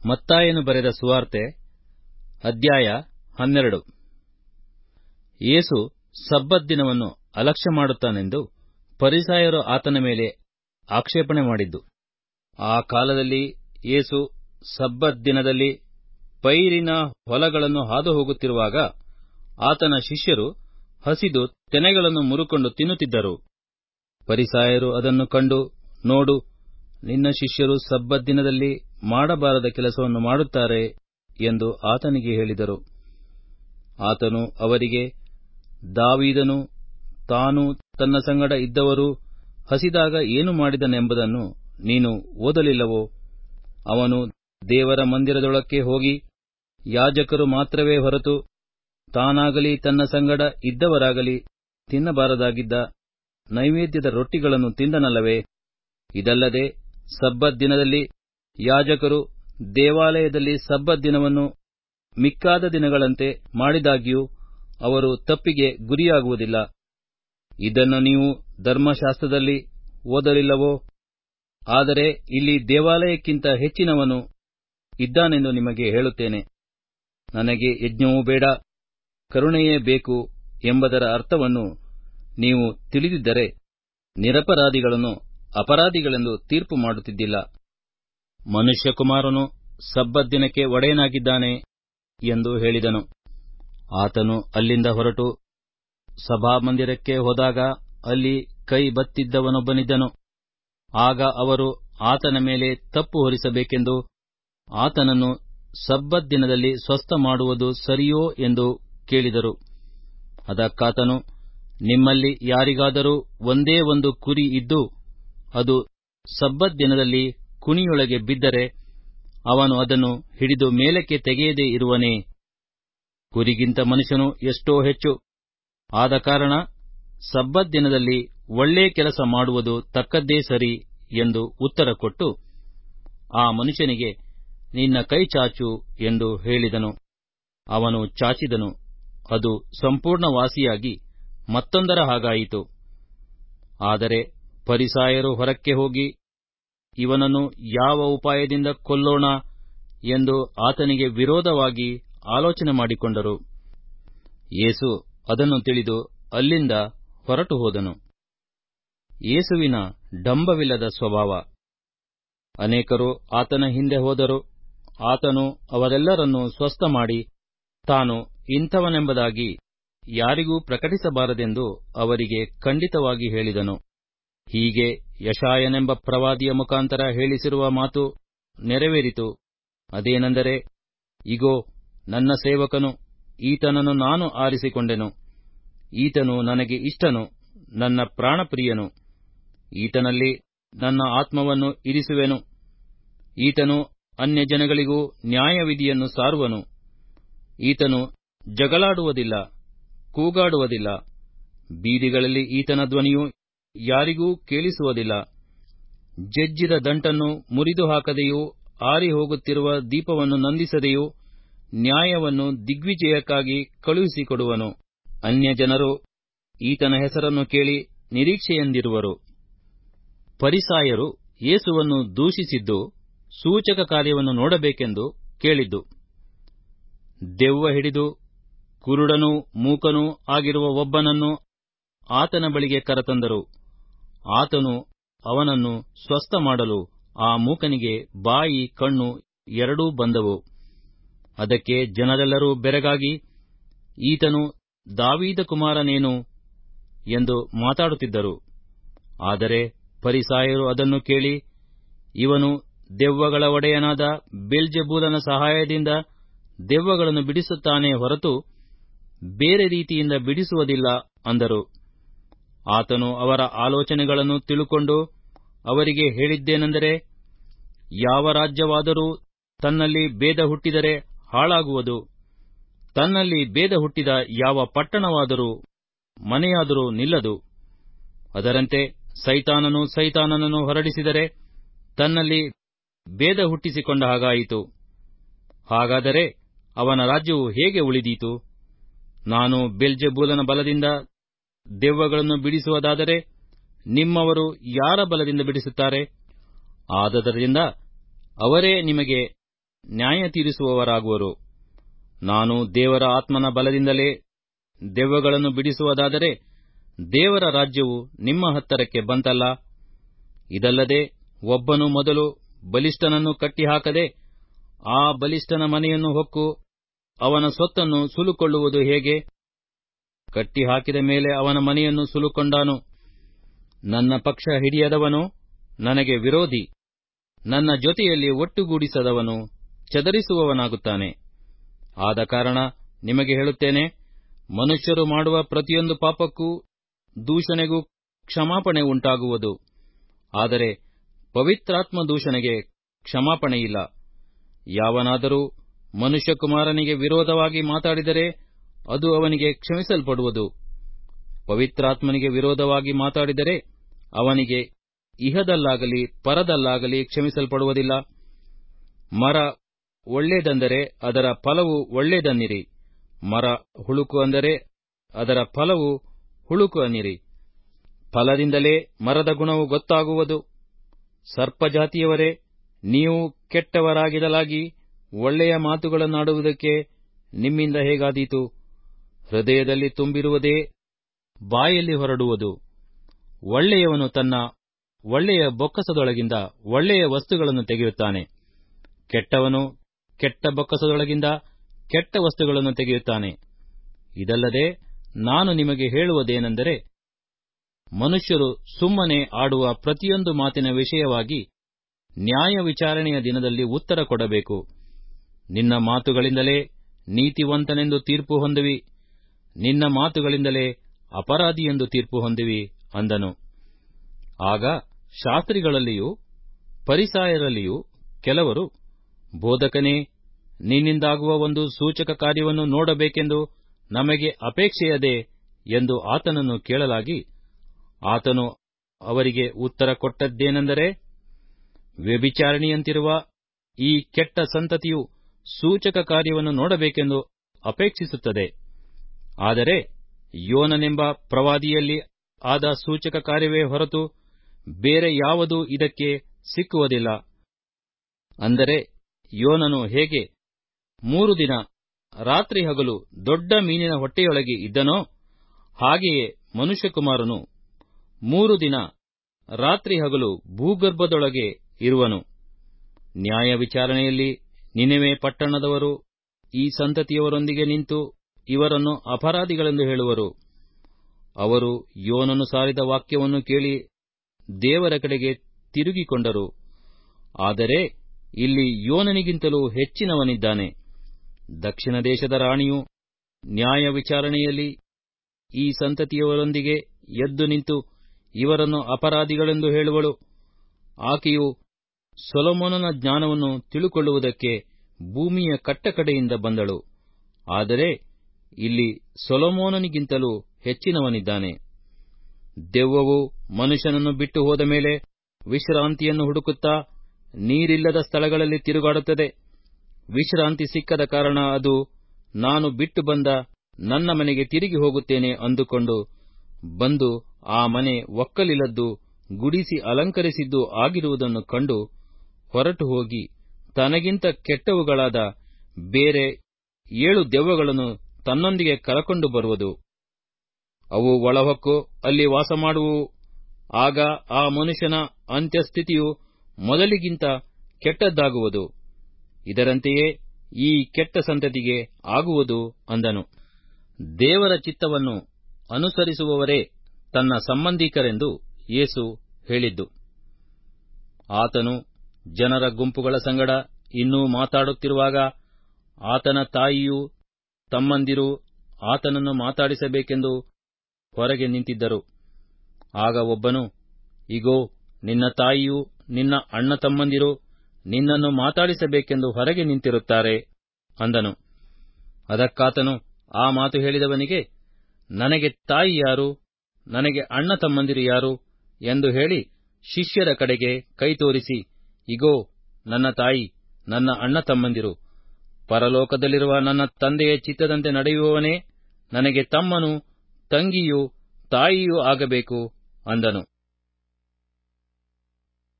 ಮತ್ತಾಯನು ಬರೆದ ಸುವಾರ್ತೆ ಅಧ್ಯಾಯ ಹನ್ನೆರಡು ಯೇಸು ಸಬ್ಬತ್ ದಿನವನ್ನು ಅಲಕ್ಷ್ಯ ಮಾಡುತ್ತಾನೆಂದು ಪರಿಸಾಯರು ಆತನ ಮೇಲೆ ಆಕ್ಷೇಪಣೆ ಮಾಡಿದ್ದು ಆ ಕಾಲದಲ್ಲಿ ಯೇಸು ಸಬ್ಬತ್ ದಿನದಲ್ಲಿ ಪೈರಿನ ಹೊಲಗಳನ್ನು ಹಾದು ಹೋಗುತ್ತಿರುವಾಗ ಆತನ ಶಿಷ್ಯರು ಹಸಿದು ತೆನೆಗಳನ್ನು ಮುರುಕೊಂಡು ತಿನ್ನುತ್ತಿದ್ದರು ಪರಿಸಾಯರು ಅದನ್ನು ಕಂಡು ನೋಡು ನಿನ್ನ ಶಿಷ್ಯರು ಸಬ್ಬತ್ ದಿನದಲ್ಲಿ ಮಾಡಬಾರದ ಕೆಲಸವನ್ನು ಮಾಡುತ್ತಾರೆ ಎಂದು ಆತನಿಗೆ ಹೇಳಿದರು ಆತನು ಅವರಿಗೆ ದಾವೀದನು ತಾನು ತನ್ನ ಸಂಗಡ ಇದ್ದವರು ಹಸಿದಾಗ ಏನು ಮಾಡಿದನೆಂಬುದನ್ನು ನೀನು ಓದಲಿಲ್ಲವೋ ಅವನು ದೇವರ ಮಂದಿರದೊಳಕ್ಕೆ ಹೋಗಿ ಯಾಜಕರು ಮಾತ್ರವೇ ಹೊರತು ತಾನಾಗಲಿ ತನ್ನ ಸಂಗಡ ಇದ್ದವರಾಗಲಿ ತಿನ್ನಬಾರದಾಗಿದ್ದ ನೈವೇದ್ಯದ ರೊಟ್ಟಿಗಳನ್ನು ತಿಂದನಲ್ಲವೇ ಇದಲ್ಲದೆ ಸಬ್ಬತ್ ದಿನದಲ್ಲಿ ಯಾಜಕರು ದೇವಾಲಯದಲ್ಲಿ ಸಬ್ಬತ್ ದಿನವನ್ನು ಮಿಕ್ಕಾದ ದಿನಗಳಂತೆ ಮಾಡಿದಾಗ್ಯೂ ಅವರು ತಪ್ಪಿಗೆ ಗುರಿಯಾಗುವುದಿಲ್ಲ ಇದನ್ನು ನೀವು ಧರ್ಮಶಾಸ್ತ್ರದಲ್ಲಿ ಓದಲಿಲ್ಲವೋ ಆದರೆ ಇಲ್ಲಿ ದೇವಾಲಯಕ್ಕಿಂತ ಹೆಚ್ಚಿನವನು ಇದ್ದಾನೆಂದು ನಿಮಗೆ ಹೇಳುತ್ತೇನೆ ನನಗೆ ಯಜ್ಞವೂ ಬೇಡ ಕರುಣೆಯೇ ಬೇಕು ಎಂಬುದರ ಅರ್ಥವನ್ನು ನೀವು ತಿಳಿದಿದ್ದರೆ ನಿರಪರಾಧಿಗಳನ್ನು ಅಪರಾಧಿಗಳೆಂದು ತೀರ್ಪು ಮಾಡುತ್ತಿದ್ದಿಲ್ಲ ಮನುಷ್ಯಕುಮಾರನು ಸಬ್ಬತ್ ದಿನಕ್ಕೆ ಒಡೆಯನಾಗಿದ್ದಾನೆ ಎಂದು ಹೇಳಿದನು ಆತನು ಅಲ್ಲಿಂದ ಹೊರಟು ಸಭಾಮಂದಿರಕ್ಕೆ ಹೋದಾಗ ಅಲ್ಲಿ ಕೈ ಬತ್ತಿದ್ದವನೊಬ್ಬನಿದ್ದನು ಆಗ ಅವರು ಆತನ ಮೇಲೆ ತಪ್ಪು ಹೊರಿಸಬೇಕೆಂದು ಆತನನ್ನು ಸಬ್ಬತ್ ದಿನದಲ್ಲಿ ಸ್ವಸ್ಥ ಮಾಡುವುದು ಸರಿಯೋ ಎಂದು ಕೇಳಿದರು ಅದಕ್ಕಾತನು ನಿಮ್ಮಲ್ಲಿ ಯಾರಿಗಾದರೂ ಒಂದೇ ಒಂದು ಕುರಿ ಇದ್ದು ಅದು ಸಬ್ಬತ್ ದಿನದಲ್ಲಿ ಕುಣಿಯೊಳಗೆ ಬಿದ್ದರೆ ಅವನು ಅದನ್ನು ಹಿಡಿದು ಮೇಲಕ್ಕೆ ತೆಗೆಯದೇ ಇರುವನೇ ಕುರಿಗಿಂತ ಮನುಷ್ಯನು ಎಷ್ಟೋ ಹೆಚ್ಚು ಆದ ಕಾರಣ ಸಬ್ಬತ್ ದಿನದಲ್ಲಿ ಒಳ್ಳೇ ಕೆಲಸ ಮಾಡುವುದು ತಕ್ಕದ್ದೇ ಸರಿ ಎಂದು ಉತ್ತರ ಕೊಟ್ಟು ಆ ಮನುಷ್ಯನಿಗೆ ನಿನ್ನ ಕೈ ಚಾಚು ಎಂದು ಹೇಳಿದನು ಅವನು ಚಾಚಿದನು ಅದು ಸಂಪೂರ್ಣ ವಾಸಿಯಾಗಿ ಮತ್ತೊಂದರ ಹಾಗಾಯಿತು ಆದರೆ ಪರಿಸಾಯರು ಹೊರಕ್ಕೆ ಹೋಗಿ ಇವನನ್ನು ಯಾವ ಉಪಾಯದಿಂದ ಕೊಲ್ಲೋಣ ಎಂದು ಆತನಿಗೆ ವಿರೋಧವಾಗಿ ಆಲೋಚನೆ ಮಾಡಿಕೊಂಡರು ಯೇಸು ಅದನ್ನು ತಿಳಿದು ಅಲ್ಲಿಂದ ಹೊರಟು ಹೋದನು ಯೇಸುವಿನ ಡಂಬವಿಲ್ಲದ ಸ್ವಭಾವ ಅನೇಕರು ಆತನ ಹಿಂದೆ ಹೋದರು ಆತನು ಅವರೆಲ್ಲರನ್ನೂ ಸ್ವಸ್ಥ ಮಾಡಿ ತಾನು ಇಂಥವನೆಂಬುದಾಗಿ ಯಾರಿಗೂ ಪ್ರಕಟಿಸಬಾರದೆಂದು ಅವರಿಗೆ ಖಂಡಿತವಾಗಿ ಹೇಳಿದನು ಹೀಗೆ ಯಶಾಯನೆಂಬ ಪ್ರವಾದಿಯ ಮುಖಾಂತರ ಹೇಳಿಸಿರುವ ಮಾತು ನೆರವೇರಿತು ಅದೇನೆಂದರೆ ಇಗೋ ನನ್ನ ಸೇವಕನು ಈತನನ್ನು ನಾನು ಆರಿಸಿಕೊಂಡೆನು ಈತನು ನನಗೆ ಇಷ್ಟನು ನನ್ನ ಪ್ರಾಣಪ್ರಿಯನು ಈತನಲ್ಲಿ ನನ್ನ ಆತ್ಮವನ್ನು ಇರಿಸುವೆನು ಈತನು ಅನ್ಯಜನಗಳಿಗೂ ನ್ಯಾಯವಿಧಿಯನ್ನು ಸಾರುವನು ಈತನು ಜಗಳಾಡುವುದಿಲ್ಲ ಕೂಗಾಡುವುದಿಲ್ಲ ಬೀದಿಗಳಲ್ಲಿ ಈತನ ಧ್ವನಿಯು ಯಾರಿಗೂ ಕೇಳಿಸುವುದಿಲ್ಲ ಜಜ್ಜಿದ ದಂಟನ್ನು ಮುರಿದು ಹಾಕದೆಯೂ ಆರಿ ಹೋಗುತ್ತಿರುವ ದೀಪವನ್ನು ನಂದಿಸದೆಯೂ ನ್ಯಾಯವನ್ನು ದಿಗ್ವಿಜಯಕ್ಕಾಗಿ ಕಳುಹಿಸಿಕೊಡುವನು ಅನ್ಯಜನರು ಈತನ ಹೆಸರನ್ನು ಕೇಳಿ ನಿರೀಕ್ಷೆಯಂದಿರುವರು ಪರಿಸಾಯರು ಯೇಸುವನ್ನು ದೂಷಿಸಿದ್ದು ಸೂಚಕ ಕಾರ್ಯವನ್ನು ನೋಡಬೇಕೆಂದು ಕೇಳಿದ್ದು ದೆವ್ವ ಹಿಡಿದು ಕುರುಡನೂ ಮೂಕನೂ ಆಗಿರುವ ಒಬ್ಬನನ್ನು ಆತನ ಬಳಿಗೆ ಕರೆತಂದರು ಆತನು ಅವನನ್ನು ಸ್ವಸ್ಥ ಮಾಡಲು ಆ ಮೂಕನಿಗೆ ಬಾಯಿ ಕಣ್ಣು ಎರಡೂ ಬಂದವು ಅದಕ್ಕೆ ಜನರೆಲ್ಲರೂ ಬೆರಗಾಗಿ ಈತನು ದಾವೀದ ಕುಮಾರನೇನು ಎಂದು ಮಾತಾಡುತ್ತಿದ್ದರು ಆದರೆ ಪರಿಸಾಯರು ಅದನ್ನು ಕೇಳಿ ಇವನು ದೆವ್ವಗಳ ಒಡೆಯನಾದ ಬೆಲ್ಜೆಬೂಲನ ಸಹಾಯದಿಂದ ದೆವ್ವಗಳನ್ನು ಬಿಡಿಸುತ್ತಾನೆ ಹೊರತು ಬೇರೆ ರೀತಿಯಿಂದ ಬಿಡಿಸುವುದಿಲ್ಲ ಅಂದರು ಆತನು ಅವರ ಆಲೋಚನೆಗಳನ್ನು ತಿಳುಕೊಂಡು ಅವರಿಗೆ ಹೇಳಿದ್ದೇನೆಂದರೆ ಯಾವ ರಾಜ್ಯವಾದರೂ ತನ್ನಲ್ಲಿ ಭೇದ ಹುಟ್ಟಿದರೆ ಹಾಳಾಗುವುದು ತನ್ನಲ್ಲಿ ಭೇದ ಹುಟ್ಟಿದ ಯಾವ ಪಟ್ಟಣವಾದರೂ ಮನೆಯಾದರೂ ನಿಲ್ಲದು ಅದರಂತೆ ಸೈತಾನನು ಸೈತಾನನನ್ನು ಹೊರಡಿಸಿದರೆ ತನ್ನಲ್ಲಿ ಭೇದ ಹುಟ್ಟಿಸಿಕೊಂಡ ಹಾಗಾಯಿತು ಹಾಗಾದರೆ ಅವನ ರಾಜ್ಯವು ಹೇಗೆ ಉಳಿದೀತು ನಾನು ಬೆಲ್ಜೆಬೂಲನ ಬಲದಿಂದ ದೆವ್ವಗಳನ್ನು ಬಿಡಿಸುವುದಾದರೆ ನಿಮ್ಮವರು ಯಾರ ಬಲದಿಂದ ಬಿಡಿಸುತ್ತಾರೆ ಆದದರಿಂದ ಅವರೇ ನಿಮಗೆ ನ್ಯಾಯ ತೀರಿಸುವವರಾಗುವರು ನಾನು ದೇವರ ಆತ್ಮನ ಬಲದಿಂದಲೇ ದೆವ್ವಗಳನ್ನು ಬಿಡಿಸುವುದಾದರೆ ದೇವರ ರಾಜ್ಯವು ನಿಮ್ಮ ಹತ್ತರಕ್ಕೆ ಬಂತಲ್ಲ ಇದಲ್ಲದೆ ಒಬ್ಬನು ಮೊದಲು ಬಲಿಷ್ಠನನ್ನು ಕಟ್ಟಿಹಾಕದೆ ಆ ಬಲಿಷ್ಠನ ಮನೆಯನ್ನು ಹೊಕ್ಕು ಅವನ ಸೊತ್ತನ್ನು ಸುಲುಕೊಳ್ಳುವುದು ಹೇಗೆ ಕಟ್ಟಿಹಾಕಿದ ಮೇಲೆ ಅವನ ಮನೆಯನ್ನು ಸುಲುಕೊಂಡಾನು ನನ್ನ ಪಕ್ಷ ಹಿಡಿಯದವನು ನನಗೆ ವಿರೋಧಿ ನನ್ನ ಜೊತೆಯಲ್ಲಿ ಒಟ್ಟುಗೂಡಿಸದವನು ಚದರಿಸುವವನಾಗುತ್ತಾನೆ ಆದ ಕಾರಣ ನಿಮಗೆ ಹೇಳುತ್ತೇನೆ ಮನುಷ್ಯರು ಮಾಡುವ ಪ್ರತಿಯೊಂದು ಪಾಪಕ್ಕೂ ದೂಷಣೆಗೂ ಕ್ಷಮಾಪಣೆ ಉಂಟಾಗುವುದು ಆದರೆ ಪವಿತ್ರಾತ್ಮ ದೂಷಣೆಗೆ ಕ್ಷಮಾಪಣೆಯಿಲ್ಲ ಯಾವನಾದರೂ ಮನುಷ್ಯಕುಮಾರನಿಗೆ ವಿರೋಧವಾಗಿ ಮಾತಾಡಿದರೆ ಅದು ಅವನಿಗೆ ಕ್ಷಮಿಸಲ್ಪಡುವುದು ಪವಿತ್ರಾತ್ಮನಿಗೆ ವಿರೋಧವಾಗಿ ಮಾತಾಡಿದರೆ ಅವನಿಗೆ ಇಹದಲ್ಲಾಗಲಿ ಪರದಲ್ಲಾಗಲಿ ಕ್ಷಮಿಸಲ್ಪಡುವುದಿಲ್ಲ ಮರ ಒಳ್ಳೆಯದೆಂದರೆ ಅದರ ಫಲವು ಒಳ್ಳೆಯದನ್ನಿರಿ ಮರ ಹುಳುಕು ಅಂದರೆ ಅದರ ಫಲವು ಹುಳುಕು ಅನ್ನಿರಿ ಫಲದಿಂದಲೇ ಮರದ ಗುಣವು ಗೊತ್ತಾಗುವುದು ಸರ್ಪಜಾತಿಯವರೇ ನೀವು ಕೆಟ್ಟವರಾಗಿರಲಾಗಿ ಒಳ್ಳೆಯ ಮಾತುಗಳನ್ನಾಡುವುದಕ್ಕೆ ನಿಮ್ಮಿಂದ ಹೇಗಾದೀತು ಹೃದಯದಲ್ಲಿ ತುಂಬಿರುವುದೇ ಬಾಯಲ್ಲಿ ಹೊರಡುವುದು ಒಳ್ಳೆಯವನು ತನ್ನ ಒಳ್ಳೆಯ ಬೊಕ್ಕಸದೊಳಗಿಂದ ಒಳ್ಳೆಯ ವಸ್ತುಗಳನ್ನು ತೆಗೆಯುತ್ತಾನೆ ಕೆಟ್ಟವನು ಕೆಟ್ಟ ಬೊಕ್ಕಸದೊಳಗಿಂದ ಕೆಟ್ಟ ವಸ್ತುಗಳನ್ನು ತೆಗೆಯುತ್ತಾನೆ ಇದಲ್ಲದೆ ನಾನು ನಿಮಗೆ ಹೇಳುವುದೇನೆಂದರೆ ಮನುಷ್ಯರು ಸುಮ್ಮನೆ ಆಡುವ ಪ್ರತಿಯೊಂದು ಮಾತಿನ ವಿಷಯವಾಗಿ ನ್ಯಾಯ ವಿಚಾರಣೆಯ ದಿನದಲ್ಲಿ ಉತ್ತರ ಕೊಡಬೇಕು ನಿನ್ನ ಮಾತುಗಳಿಂದಲೇ ನೀತಿವಂತನೆಂದು ತೀರ್ಪು ಹೊಂದುವಿ ನಿನ್ನ ಮಾತುಗಳಿಂದಲೇ ಅಪರಾಧಿ ಎಂದು ತೀರ್ಪು ಹೊಂದುವಿ ಅಂದನು ಆಗ ಶಾಸ್ತ್ರಿಗಳಲ್ಲಿಯೂ ಪರಿಸಾಯರಲ್ಲಿಯೂ ಕೆಲವರು ಬೋಧಕನೇ ನಿನ್ನಿಂದಾಗುವ ಒಂದು ಸೂಚಕ ಕಾರ್ಯವನ್ನು ನೋಡಬೇಕೆಂದು ನಮಗೆ ಅಪೇಕ್ಷೆಯದೆ ಎಂದು ಆತನನ್ನು ಕೇಳಲಾಗಿ ಆತನು ಅವರಿಗೆ ಉತ್ತರ ಕೊಟ್ಟದ್ದೇನೆಂದರೆ ವ್ಯಭಿಚಾರಿಣಿಯಂತಿರುವ ಈ ಕೆಟ್ಟ ಸಂತತಿಯು ಸೂಚಕ ಕಾರ್ಯವನ್ನು ನೋಡಬೇಕೆಂದು ಅಪೇಕ್ಷಿಸುತ್ತದೆ ಆದರೆ ಯೋನನೆಂಬ ಪ್ರವಾದಿಯಲ್ಲಿ ಆದ ಸೂಚಕ ಕಾರ್ಯವೇ ಹೊರತು ಬೇರೆ ಯಾವುದೂ ಇದಕ್ಕೆ ಸಿಕ್ಕುವುದಿಲ್ಲ ಅಂದರೆ ಯೋನನು ಹೇಗೆ ಮೂರು ದಿನ ರಾತ್ರಿ ಹಗಲು ದೊಡ್ಡ ಮೀನಿನ ಹೊಟ್ಟೆಯೊಳಗೆ ಇದ್ದನೋ ಹಾಗೆಯೇ ಮನುಷ್ಯಕುಮಾರನು ಮೂರು ದಿನ ರಾತ್ರಿ ಹಗಲು ಭೂಗರ್ಭದೊಳಗೆ ಇರುವನು ನ್ಯಾಯ ವಿಚಾರಣೆಯಲ್ಲಿ ನಿನೆವೆ ಪಟ್ಟಣದವರು ಈ ಸಂತತಿಯವರೊಂದಿಗೆ ನಿಂತು ಇವರನ್ನು ಅಪರಾಧಿಗಳೆಂದು ಹೇಳುವರು ಅವರು ಯೋನನು ಸಾರಿದ ವಾಕ್ಯವನ್ನು ಕೇಳಿ ದೇವರ ಕಡೆಗೆ ತಿರುಗಿಕೊಂಡರು ಆದರೆ ಇಲ್ಲಿ ಯೋನನಿಗಿಂತಲೂ ಹೆಚ್ಚಿನವನಿದ್ದಾನೆ ದಕ್ಷಿಣ ದೇಶದ ರಾಣಿಯು ನ್ಯಾಯ ವಿಚಾರಣೆಯಲ್ಲಿ ಈ ಸಂತತಿಯವರೊಂದಿಗೆ ಎದ್ದು ನಿಂತು ಇವರನ್ನು ಅಪರಾಧಿಗಳೆಂದು ಹೇಳುವಳು ಆಕೆಯು ಸೊಲೊಮೋನನ ಜ್ಞಾನವನ್ನು ತಿಳುಕೊಳ್ಳುವುದಕ್ಕೆ ಭೂಮಿಯ ಕಟ್ಟಕಡೆಯಿಂದ ಬಂದಳು ಆದರೆ ಇಲ್ಲಿ ಸೊಲೊಮೋನನಿಗಿಂತಲೂ ಹೆಚ್ಚಿನವನಿದ್ದಾನೆ ದೆವ್ವವು ಮನುಷ್ಯನನ್ನು ಬಿಟ್ಟು ಹೋದ ಮೇಲೆ ವಿಶ್ರಾಂತಿಯನ್ನು ಹುಡುಕುತ್ತಾ ನೀರಿಲ್ಲದ ಸ್ಥಳಗಳಲ್ಲಿ ತಿರುಗಾಡುತ್ತದೆ ವಿಶ್ರಾಂತಿ ಸಿಕ್ಕದ ಕಾರಣ ಅದು ನಾನು ಬಿಟ್ಟು ಬಂದ ನನ್ನ ಮನೆಗೆ ತಿರುಗಿ ಹೋಗುತ್ತೇನೆ ಅಂದುಕೊಂಡು ಬಂದು ಆ ಮನೆ ಒಕ್ಕಲಿಲ್ಲದ್ದು ಗುಡಿಸಿ ಅಲಂಕರಿಸಿದ್ದು ಆಗಿರುವುದನ್ನು ಕಂಡು ಹೊರಟು ಹೋಗಿ ತನಗಿಂತ ಕೆಟ್ಟವುಗಳಾದ ಬೇರೆ ಏಳು ದೆವ್ವಗಳನ್ನು ತನ್ನೊಂದಿಗೆ ಕರಕೊಂಡು ಬರುವುದು ಅವು ಒಳಹೊಕ್ಕು ಅಲ್ಲಿ ವಾಸಮಾಡುವು ಆಗ ಆ ಮನುಷ್ಯನ ಅಂತ್ಯಸ್ಥಿತಿಯು ಮೊದಲಿಗಿಂತ ಕೆಟ್ಟದ್ದಾಗುವುದು ಇದರಂತೆಯೇ ಈ ಕೆಟ್ಟ ಸಂತತಿಗೆ ಆಗುವುದು ಅಂದನು ದೇವರ ಚಿತ್ತವನ್ನು ಅನುಸರಿಸುವವರೇ ತನ್ನ ಸಂಬಂಧಿಕರೆಂದು ಯೇಸು ಹೇಳಿದ್ದು ಆತನು ಜನರ ಗುಂಪುಗಳ ಸಂಗಡ ಇನ್ನೂ ಮಾತಾಡುತ್ತಿರುವಾಗ ಆತನ ತಾಯಿಯೂ ತಮ್ಮಂದಿರೂ ಆತನನ್ನು ಮಾತಾಡಿಸಬೇಕೆಂದು ಹೊರಗೆ ನಿಂತಿದ್ದರು ಆಗ ಒಬ್ಬನು ಇಗೋ ನಿನ್ನ ತಾಯಿಯೂ ನಿನ್ನ ಅಣ್ಣ ತಮ್ಮಂದಿರು ನಿನ್ನನ್ನು ಮಾತಾಡಿಸಬೇಕೆಂದು ಹೊರಗೆ ನಿಂತಿರುತ್ತಾರೆ ಅಂದನು ಅದಕ್ಕಾತನು ಆ ಮಾತು ಹೇಳಿದವನಿಗೆ ನನಗೆ ತಾಯಿ ಯಾರು ನನಗೆ ಅಣ್ಣ ತಮ್ಮಂದಿರು ಯಾರು ಎಂದು ಹೇಳಿ ಶಿಷ್ಯರ ಕಡೆಗೆ ಕೈ ತೋರಿಸಿ ಇಗೋ ನನ್ನ ತಾಯಿ ನನ್ನ ಅಣ್ಣ ತಮ್ಮಂದಿರು ಪರಲೋಕದಲ್ಲಿರುವ ನನ್ನ ತಂದೆಯ ಚಿತ್ತದಂತೆ ನಡೆಯುವವನೇ ನನಗೆ ತಮ್ಮನು ತಂಗಿಯೂ ತಾಯಿಯೂ ಆಗಬೇಕು ಅಂದನು